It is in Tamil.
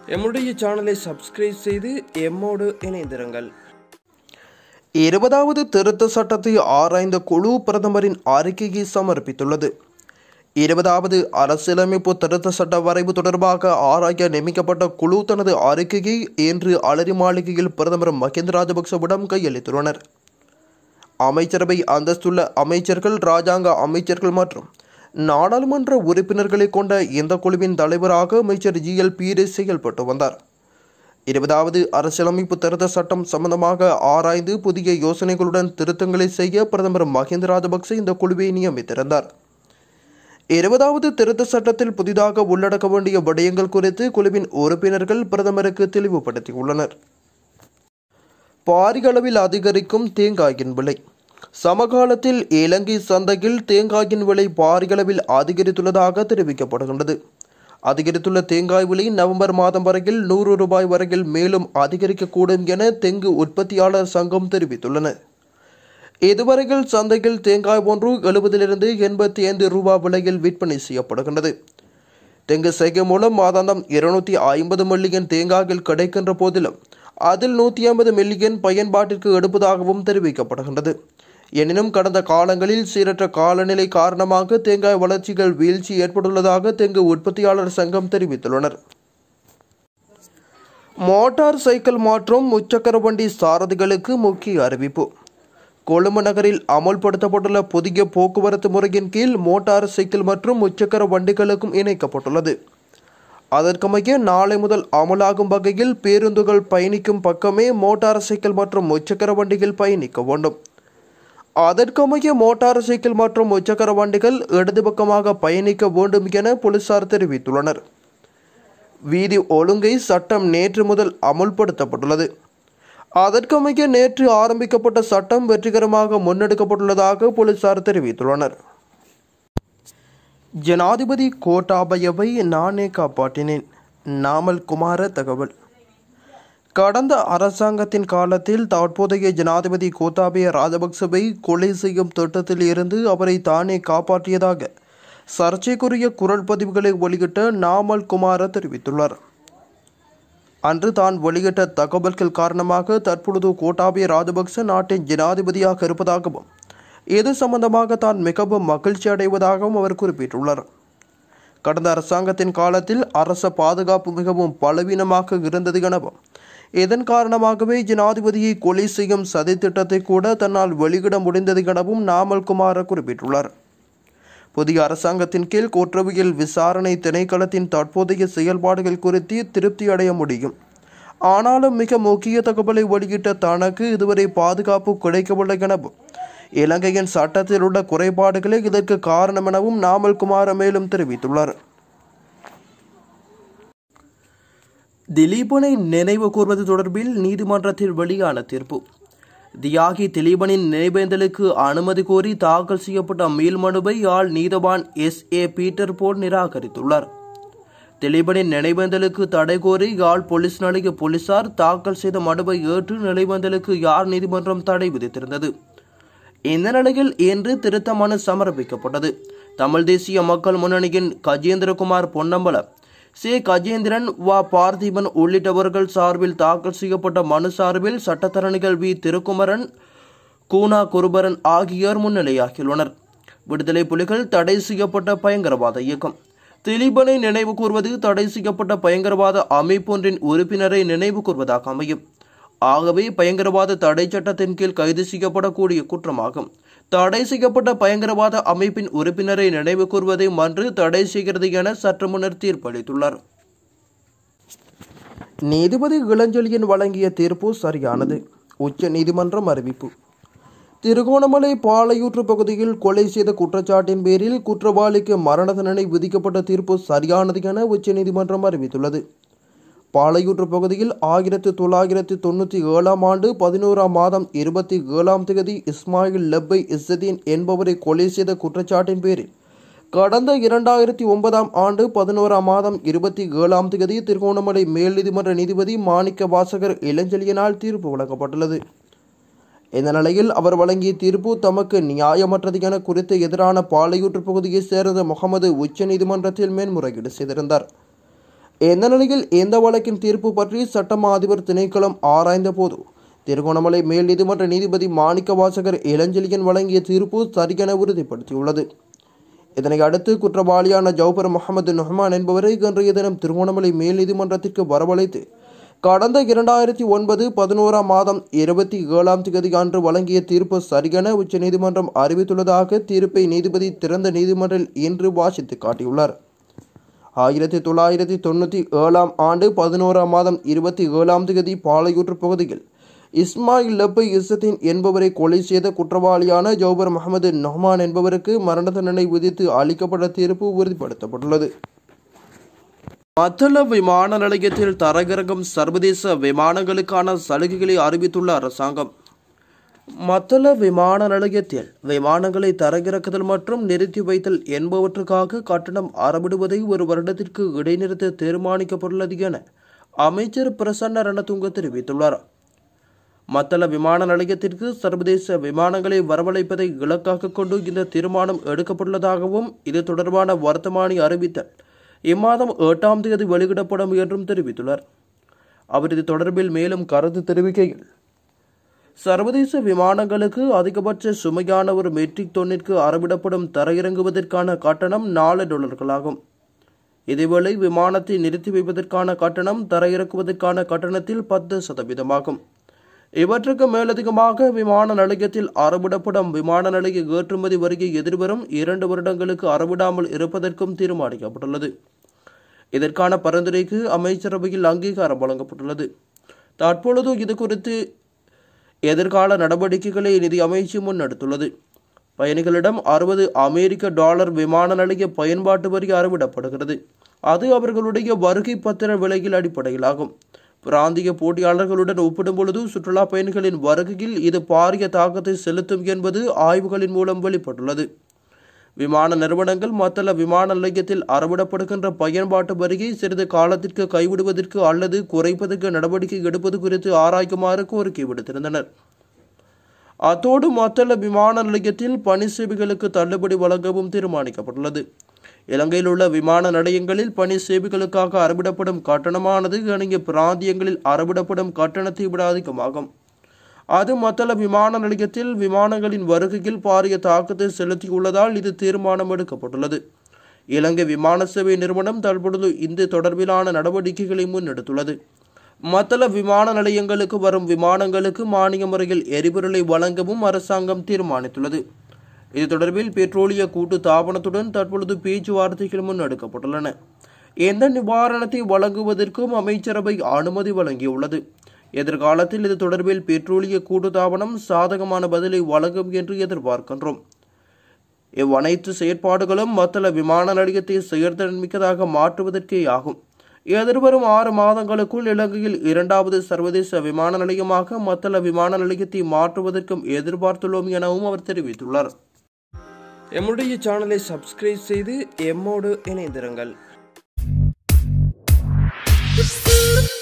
எம்முடைய சேனலை சப்ஸ்கிரைப் செய்து எம்மோடு இணைந்திருங்கள் இருபதாவது திருத்த சட்டத்தை ஆராய்ந்த குழு பிரதமரின் அறிக்கையை சமர்ப்பித்துள்ளது இருபதாவது அரசியலமைப்பு திருத்த சட்ட வரைவு தொடர்பாக ஆராய நியமிக்கப்பட்ட குழு தனது அறிக்கையை இன்று அலரி மாளிகையில் பிரதமர் மஹிந்த ராஜபக்சவிடம் கையளித்துள்ளனர் அமைச்சரவை அந்தஸ்துள்ள அமைச்சர்கள் ராஜாங்க அமைச்சர்கள் மற்றும் நாடாளுமன்ற உறுப்பினர்களை கொண்ட இந்த குழுவின் தலைவராக அமைச்சர் ஜி எல் பீரே செயல்பட்டு வந்தார் இருபதாவது அரசியலமைப்பு திருத்த சட்டம் சம்பந்தமாக ஆராய்ந்து புதிய யோசனைகளுடன் திருத்தங்களை செய்ய பிரதமர் மஹிந்த ராஜபக்சே இந்த குழுவை நியமித்திருந்தார் இருபதாவது திருத்த சட்டத்தில் புதிதாக உள்ளடக்க வேண்டிய விடயங்கள் குறித்து குழுவின் உறுப்பினர்கள் பிரதமருக்கு தெளிவுபடுத்தியுள்ளனர் பாரிய அளவில் அதிகரிக்கும் தேங்காயின் விலை சமகாலத்தில் இலங்கை சந்தையில் தேங்காயின் விலை பாரிய அளவில் அதிகரித்துள்ளதாக தெரிவிக்கப்படுகின்றது அதிகரித்துள்ள தேங்காய் விலை நவம்பர் மாதம் வரையில் நூறு ரூபாய் வரையில் மேலும் அதிகரிக்கக்கூடும் என தெங்கு உற்பத்தியாளர் சங்கம் தெரிவித்துள்ளன இதுவரையில் சந்தையில் தேங்காய் ஒன்று எழுபதிலிருந்து எண்பத்தி ஐந்து ரூபாய் விலையில் விற்பனை செய்யப்படுகின்றது தெங்கு செய்கை மூலம் மாதாந்தம் இருநூத்தி ஐம்பது மில்லியன் தேங்காய்கள் கிடைக்கின்ற போதிலும் அதில் நூற்றி ஐம்பது மில்லியன் பயன்பாட்டிற்கு எடுப்பதாகவும் தெரிவிக்கப்படுகின்றது எனினும் கடந்த காலங்களில் சீரற்ற காலநிலை காரணமாக தேங்காய் வளர்ச்சிகள் வீழ்ச்சி ஏற்பட்டுள்ளதாக தெங்கு உற்பத்தியாளர் சங்கம் தெரிவித்துள்ளனர் மோட்டார் சைக்கிள் மாற்றம் முச்சக்கர வண்டி சாரதிகளுக்கு முக்கிய அறிவிப்பு கொழும்பு நகரில் அமல்படுத்தப்பட்டுள்ள புதிய போக்குவரத்து முறையின் கீழ் மோட்டார் சைக்கிள் மற்றும் முச்சக்கர வண்டிகளுக்கும் இணைக்கப்பட்டுள்ளது அதற்கமைய நாளை முதல் அமலாகும் வகையில் பேருந்துகள் பயணிக்கும் பக்கமே மோட்டார் சைக்கிள் மற்றும் முச்சக்கர வண்டிகள் பயணிக்க வேண்டும் அதற்கமைய மோட்டார் சைக்கிள் மற்றும் முச்சக்கர வண்டிகள் இடது பக்கமாக பயணிக்க வேண்டும் என போலீசார் தெரிவித்துள்ளனர் வீதி ஒழுங்கை சட்டம் நேற்று முதல் அமுல்படுத்தப்பட்டுள்ளது அதற்கமைய நேற்று ஆரம்பிக்கப்பட்ட சட்டம் வெற்றிகரமாக முன்னெடுக்கப்பட்டுள்ளதாக போலீசார் தெரிவித்துள்ளனர் ஜனாதிபதி கோட்டாபயவை நானே காப்பாற்றினேன் நாமல் குமார தகவல் கடந்த அரசாங்கத்தின் காலத்தில் தற்போதைய ஜனாதிபதி கோத்தாபய ராஜபக்சவை கொலை செய்யும் திட்டத்தில் இருந்து அவரை தானே காப்பாற்றியதாக சர்ச்சைக்குரிய குரல் பதிவுகளை வெளியிட்ட நாமல் குமார தெரிவித்துள்ளார் அன்று தான் வெளியிட்ட தகவல்கள் காரணமாக தற்பொழுது கோட்டாபய ராஜபக்ச நாட்டின் ஜனாதிபதியாக இருப்பதாகவும் இது சம்பந்தமாக தான் மிகவும் மகிழ்ச்சி அடைவதாகவும் அவர் குறிப்பிட்டுள்ளார் கடந்த அரசாங்கத்தின் காலத்தில் அரச பாதுகாப்பு மிகவும் பலவீனமாக இருந்தது எனவும் இதன் காரணமாகவே ஜனாதிபதியை கொலை செய்யும் சதி திட்டத்தை கூட தன்னால் வெளியிட முடிந்தது எனவும் நாமல் குமார குறிப்பிட்டுள்ளார் புதிய அரசாங்கத்தின் கீழ் குற்றவியல் விசாரணை திணைக்களத்தின் தற்போதைய செயல்பாடுகள் குறித்து திருப்தி அடைய முடியும் ஆனாலும் மிக முக்கிய தகவலை வெளியிட்ட தனக்கு இதுவரை பாதுகாப்பு கிடைக்கவில்லை எனவும் இலங்கையின் சட்டத்தில் உள்ள குறைபாடுகளே இதற்கு காரணம் எனவும் நாமல் குமார மேலும் தெரிவித்துள்ளார் திலீபனை நினைவு கூர்வது தொடர்பில் நீதிமன்றத்தில் வெளியான தீர்ப்பு தியாகி திலீபனின் நினைவேந்தலுக்கு அனுமதி கோரி தாக்கல் செய்யப்பட்ட மேல்மனுவை யாழ் நீதவான் எஸ் ஏ பீட்டர் போல் நிராகரித்துள்ளார் திலீபனின் நினைவேந்தலுக்கு தடை கோரி யாழ் போலீஸ் நிலைய போலீசார் தாக்கல் செய்த மனுவை ஏற்று நினைவேந்தலுக்கு யாழ் நீதிமன்றம் தடை விதித்திருந்தது இந்த நிலையில் இன்று திருத்த மனு சமர்ப்பிக்கப்பட்டது தமிழ் தேசிய மக்கள் முன்னணியின் கஜேந்திரகுமார் பொன்னம்பலம் சி கஜேந்திரன் வ பார்த்திபன் உள்ளிட்டவர்கள் சார்பில் தாக்கல் செய்யப்பட்ட மனு சார்பில் சட்டத்தரணிகள் வி திருக்குமரன் கூனா குருபரன் ஆகியோர் முன்னிலையாகியுள்ளனர் விடுதலை புலிகள் தடை செய்யப்பட்ட பயங்கரவாத இயக்கம் திலீபனை நினைவு கூர்வது தடை செய்யப்பட்ட பயங்கரவாத அமைப்பொன்றின் உறுப்பினரை நினைவு கூர்வதாக அமையும் ஆகவே பயங்கரவாத தடை சட்டத்தின் கீழ் கைது செய்யப்படக்கூடிய குற்றமாகும் தடை செய்யப்பட்ட பயங்கரவாத அமைப்பின் உறுப்பினரை நினைவு கூர்வதை மன்று தடை செய்கிறது என சற்று முன்னர் தீர்ப்பளித்துள்ளார் நீதிபதி இளஞ்செழியன் வழங்கிய தீர்ப்பு சரியானது உச்ச நீதிமன்றம் அறிவிப்பு திருகோணமலை பாலையூற்று பகுதியில் கொலை செய்த குற்றச்சாட்டின் பேரில் குற்றவாளிக்கு மரண தண்டனை விதிக்கப்பட்ட தீர்ப்பு சரியானது என உச்சநீதிமன்றம் அறிவித்துள்ளது பாலையூற்று பகுதியில் ஆயிரத்தி தொள்ளாயிரத்தி தொண்ணூற்றி ஏழாம் ஆண்டு பதினோராம் மாதம் இருபத்தி ஏழாம் தேதி இஸ்மாயில் லெப்பை இஸ்ஸதீன் என்பவரை கொலை செய்த குற்றச்சாட்டின் பேரில் கடந்த இரண்டாயிரத்தி ஒன்பதாம் ஆண்டு பதினோராம் மாதம் இருபத்தி ஏழாம் தேதி திருகோணமலை மேல் நீதிமன்ற நீதிபதி மாணிக்க வாசகர் இளஞ்செழியனால் தீர்ப்பு வழங்கப்பட்டுள்ளது இந்த நிலையில் அவர் வழங்கிய தீர்ப்பு தமக்கு நியாயமற்றது என குறித்து எதிரான பாலையூற்று பகுதியைச் சேர்ந்த முகமது உச்ச நீதிமன்றத்தில் மேன்முறையீடு செய்திருந்தார் இந்த நிலையில் இந்த வழக்கின் தீர்ப்பு பற்றி சட்டமா அதிபர் திணைக்களம் ஆராய்ந்த போது திருகோணமலை மேல் நீதிமன்ற நீதிபதி மாணிக்க வாசகர் இளஞ்செழியன் வழங்கிய தீர்ப்பு சரியென உறுதிப்படுத்தியுள்ளது இதனை அடுத்து குற்றவாளியான ஜவுபர் முகமது நுஹ்மான் என்பவரை இன்றைய தினம் திருகோணமலை மேல் நீதிமன்றத்திற்கு வரவழைத்து கடந்த இரண்டாயிரத்தி ஒன்பது பதினோராம் மாதம் இருபத்தி ஏழாம் தேதி அன்று வழங்கிய தீர்ப்பு சரியென உச்சநீதிமன்றம் அறிவித்துள்ளதாக தீர்ப்பை நீதிபதி திறந்த நீதிமன்றில் இன்று வாசித்து காட்டியுள்ளார் ஆயிரத்தி தொள்ளாயிரத்தி தொண்ணூற்றி ஏழாம் ஆண்டு பதினோராம் மாதம் இருபத்தி ஏழாம் தேதி பாலையூற்று பகுதியில் இஸ்மாயில் லப்பை இசத்தின் என்பவரை கொலை செய்த குற்றவாளியான ஜவுபர் முகமது நொஹ்மான் என்பவருக்கு மரண தண்டனை விதித்து அளிக்கப்பட்ட தீர்ப்பு உறுதிப்படுத்தப்பட்டுள்ளது மத்தள விமான நிலையத்தில் தரையிறங்கும் சர்வதேச விமானங்களுக்கான சலுகைகளை அறிவித்துள்ள அரசாங்கம் மத்தள விமான நிலையத்தில் விமானங்களை தரையிறக்குதல் மற்றும் நிறுத்தி வைத்தல் என்பவற்றுக்காக கட்டணம் அறவிடுவதை ஒரு வருடத்திற்கு இடைநிறுத்த தீர்மானிக்கப்பட்டுள்ளது என அமைச்சர் பிரசன்ன ரணதுங்க தெரிவித்துள்ளார் மத்தள விமான நிலையத்திற்கு சர்வதேச விமானங்களை வரவழைப்பதை இலக்காக கொண்டு இந்த தீர்மானம் எடுக்கப்பட்டுள்ளதாகவும் இது தொடர்பான வர்த்தமானி அறிவித்தல் இம்மாதம் எட்டாம் தேதி வெளியிடப்படும் என்றும் தெரிவித்துள்ளார் அவர் இது தொடர்பில் மேலும் கருத்து தெரிவிக்கையில் சர்வதேச விமானங்களுக்கு அதிகபட்ச சுமையான ஒரு மெட்ரிக் தொன்னிற்கு அறவிடப்படும் தரையிறங்குவதற்கான கட்டணம் நாலு டாலர்களாகும் இதேவேளை விமானத்தை நிறுத்தி வைப்பதற்கான கட்டணம் தரையிறக்குவதற்கான கட்டணத்தில் பத்து சதவீதமாகும் இவற்றுக்கு மேலதிகமாக விமான நிலையத்தில் அறவிடப்படும் விமான நிலைய ஏற்றுமதி வரியை எதிர்வரும் இரண்டு வருடங்களுக்கு அறவிடாமல் இருப்பதற்கும் தீர்மானிக்கப்பட்டுள்ளது இதற்கான பரிந்துரைக்கு அமைச்சரவையில் அங்கீகாரம் வழங்கப்பட்டுள்ளது தற்பொழுது இது குறித்து எதிர்கால நடவடிக்கைகளை நிதி அமைச்சு முன்னெடுத்துள்ளது பயணிகளிடம் அறுபது அமெரிக்க டாலர் விமான நிலைய பயன்பாட்டு வரி அறவிடப்படுகிறது அது அவர்களுடைய வருகை பத்திர விலையில் அடிப்படையிலாகும் பிராந்திய போட்டியாளர்களுடன் ஒப்பிடும் பொழுது சுற்றுலா பயணிகளின் வருகையில் இது பாரிய தாக்கத்தை செலுத்தும் என்பது ஆய்வுகளின் மூலம் வெளிப்பட்டுள்ளது விமான நிறுவனங்கள் மத்தள விமான நிலையத்தில் அறவிடப்படுகின்ற பயன்பாட்டு வரியை சிறிது காலத்திற்கு கைவிடுவதற்கு அல்லது குறைப்பதற்கு நடவடிக்கை எடுப்பது குறித்து ஆராய்க்குமாறு கோரிக்கை விடுத்திருந்தனர் அத்தோடு மத்தள விமான நிலையத்தில் பணி சேவைகளுக்கு தள்ளுபடி வழங்கவும் தீர்மானிக்கப்பட்டுள்ளது இலங்கையில் உள்ள விமான நிலையங்களில் பணி சேவைகளுக்காக அறவிடப்படும் கட்டணமானது இணைய பிராந்தியங்களில் அறவிடப்படும் கட்டணத்தை விட அதிகமாகும் அது மத்தள விமான நிலையத்தில் விமானங்களின் வருகையில் பாரிய தாக்கத்தை செலுத்தியுள்ளதால் இது தீர்மானம் எடுக்கப்பட்டுள்ளது இலங்கை விமான சேவை நிறுவனம் தற்பொழுது இந்த தொடர்பிலான நடவடிக்கைகளை முன்னெடுத்துள்ளது மத்தள விமான நிலையங்களுக்கு வரும் விமானங்களுக்கு மானிய முறையில் எரிபொருளை வழங்கவும் அரசாங்கம் தீர்மானித்துள்ளது இது தொடர்பில் பெட்ரோலிய கூட்டு தாபனத்துடன் தற்பொழுது பேச்சுவார்த்தைகள் முன்னெடுக்கப்பட்டுள்ளன எந்த நிவாரணத்தை வழங்குவதற்கும் அமைச்சரவை அனுமதி வழங்கியுள்ளது எதிர்காலத்தில் இது தொடர்பில் பெட்ரோலிய கூட்டு தாபனம் சாதகமான பதிலை வழங்கும் என்று எதிர்பார்க்கின்றோம் இவ்வனைத்து செயற்பாடுகளும் மத்தள விமான நிலையத்தை செயற்திறன் மிக்கதாக மாற்றுவதற்கே ஆகும் எதிர்வரும் ஆறு மாதங்களுக்குள் இலங்கையில் இரண்டாவது சர்வதேச விமான நிலையமாக மத்தள விமான நிலையத்தை மாற்றுவதற்கும் எதிர்பார்த்துள்ளோம் எனவும் அவர் தெரிவித்துள்ளார் எம்முடைய சேனலை சப்ஸ்கிரைப் செய்து எம்மோடு இணைந்திருங்கள்